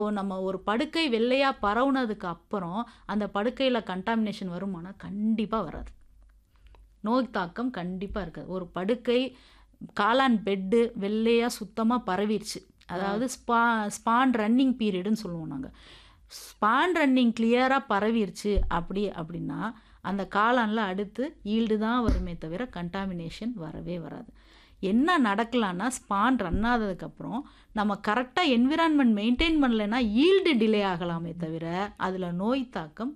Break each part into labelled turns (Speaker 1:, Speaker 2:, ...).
Speaker 1: இப்போ நம்ம ஒரு படுக்கை வெள்ளையா பரவுனதுக்கு அப்புறம் அந்த படுக்கையில கன்டாமினேஷன் வருமானா கண்டிப்பா வராது. நோய் தாக்கம் கண்டிப்பா இருக்காது. ஒரு படுக்கை, காளான் பெட்டு வெள்ளையா சுத்தமா பரவிருச்சு.
Speaker 2: ஆ.
Speaker 1: அதாவது ஸ்பா ஸ்பான் ரன்னிங் பீரியடுன்னு சொல்லுவோம் நாங்க. ஸ்பான் ரன்னிங் கிளியரா பரவிருச்சு அப்படி அப்படின்னா, அந்த காளான்ல அடுத்து ஈல்டு தான் வருமே தவிர கன்டாமினேஷன் வரவே வராது. என்ன நடக்கலான்னா, ஸ்பான் ரன் ஆனதுக்கப்புறம் நம்ம கரெக்ட்டா என்விரான்மென்ட் மெயின்டெயின் பண்ணலைன்னா ஈல்டு டிலே ஆகலாமே தவிர, அதுல நோய் தாக்கம்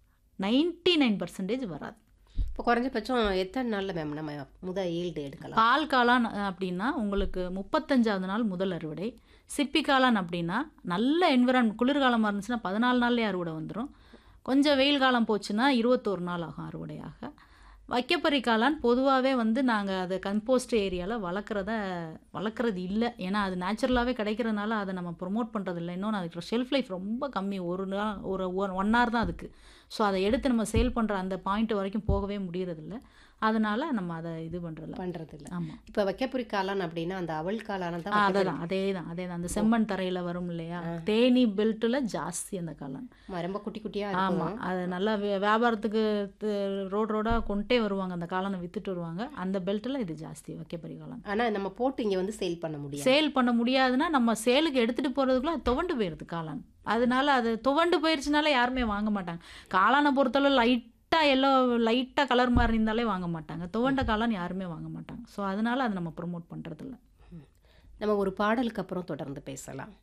Speaker 1: 99% வராது.
Speaker 2: இப்போ குறைஞ்சபட்சம் எத்தன நாள்ல மேம் நம்ம முத ஈல்டு எடுக்கலாம்?
Speaker 1: பால் காளான் அப்படின்னா, உங்களுக்கு 35வது நாள் முதல் அறுவடை. சிப்பி காளான் அப்படின்னா, நல்ல என்விரான் குளிர்காலமா இருந்துச்சுன்னா 14 நாள்லயே அறுவடை வந்துரும். கொஞ்சம் வெயில் காலம் போச்சுன்னா 21 நாள் ஆகும் அறுவடையாக. வைக்கப்பறை காளான் பொதுவாவே வந்து நாங்க அத கம்போஸ்ட் ஏரியால வளர்க்குறத வளர்க்குறது இல்ல. ஏன்னா, அது நேச்சுரலாவே கிடைக்கிறதுனால அத நம்ம ப்ரமோட் பண்றதில்ல. இன்னொன்னு அதுக்கு ஷெல்ஃப் லைஃப் ரொம்ப கம்மி. ஒரு நா ஒரு 1 ஹவர் தான் அதுக்கு. ஸோ அத எடுத்து நம்ம சேல் பண்ற அந்த பாயிண்ட் வரைக்கும் போகவே முடியறதில்ல. அதனால நம்ம அத இது பண்றதில்ல.
Speaker 2: பண்றதில்ல.
Speaker 1: ஆமா.
Speaker 2: இப்போ வைக்கப்புரி காளான் அப்படின்னா, அந்த அவல் காளான தான்
Speaker 1: ஆ
Speaker 2: வைக்கப்புரி
Speaker 1: அததான். அதேதான், அதேதான். அந்த
Speaker 2: ஓ!
Speaker 1: செம்மண் தரையில வரும் இல்லையா?
Speaker 2: ஆ.
Speaker 1: தேனீ பெல்ட்டுல ஜாஸ்தி அந்த காளான்.
Speaker 2: ஆமா, ரொம்ப குட்டி குட்டியா
Speaker 1: ஆமா.
Speaker 2: இருக்கும்.
Speaker 1: அது நல்லா வி வியாபாரத்துக்கு து ரோடு ரோடா கொண்ட்டே வருவாங்க. அந்த காளான வித்துட்டு வருவாங்க. அந்த பெல்ட்டுல இது ஜாஸ்தி வைக்கப்பறை காளான்.
Speaker 2: ஆனா நம்ம போட்டு இங்க வந்து சேல் பண்ண முடியாது.
Speaker 1: சேல் பண்ண முடியாதுன்னா, நம்ம சேலுக்கு எடுத்துட்டு போறதுக்குள்ள அது துவண்டு போயிருது காளான். அதனால அது துவண்டு போயிருச்சுனால யாருமே வாங்க மாட்டாங்க. காளான பொறுத்தளவு லைட்டா எல்லோ லைட்டா கலர் மாறி இருந்தாலே வாங்க மாட்டாங்க. துவண்ட காளான் யாருமே வாங்க மாட்டாங்க. ஸோ அதனால அத நம்ம ப்ரமோட் பண்றதில்ல.
Speaker 2: ம். நம்ம ஒரு பாடலுக்கு அப்புறம் தொடர்ந்து பேசலாம்.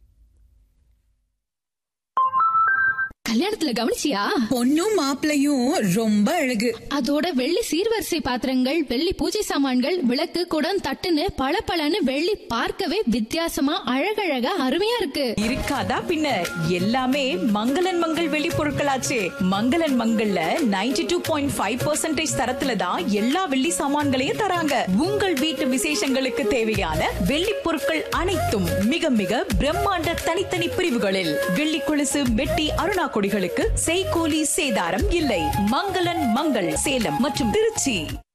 Speaker 3: கல்யாணத்துல கவனிச்சியா
Speaker 4: பொண்ணும் மாப்பிள்ளையும் ரொம்ப அழகு
Speaker 3: அதோட வெள்ளி சீர்வரிசை பாத்திரங்கள் வெள்ளி பூஜை சாமான்கள் விளக்கு குடம் தட்டுன்னு பளபளன்னு வெள்ளி பார்க்கவே வித்தியாசமா அழகழகா அருமையா இருக்கு
Speaker 4: இருக்காதா பின்ன எல்லாமே மங்களன் மங்கள் வெளி பொருட்களாச்சே மங்களன் மங்கள்ல 92.5% டூ பாயிண்ட் ஃபைவ் தரத்துல தான் எல்லா வெள்ளி சாமான்களையும் தராங்க உங்கள் வீட்டு விசேஷங்களுக்கு தேவையான வெள்ளி பொருட்கள் அனைத்தும் மிக மிக பிரம்மாண்ட தனித்தனி பிரிவுகளில் வெள்ளி கொலுசு வெட்டி அருணா கொடிகளுக்கு செய்கூலி சேதாரம் இல்லை மங்களன் மங்கள் சேலம் மற்றும் திருச்சி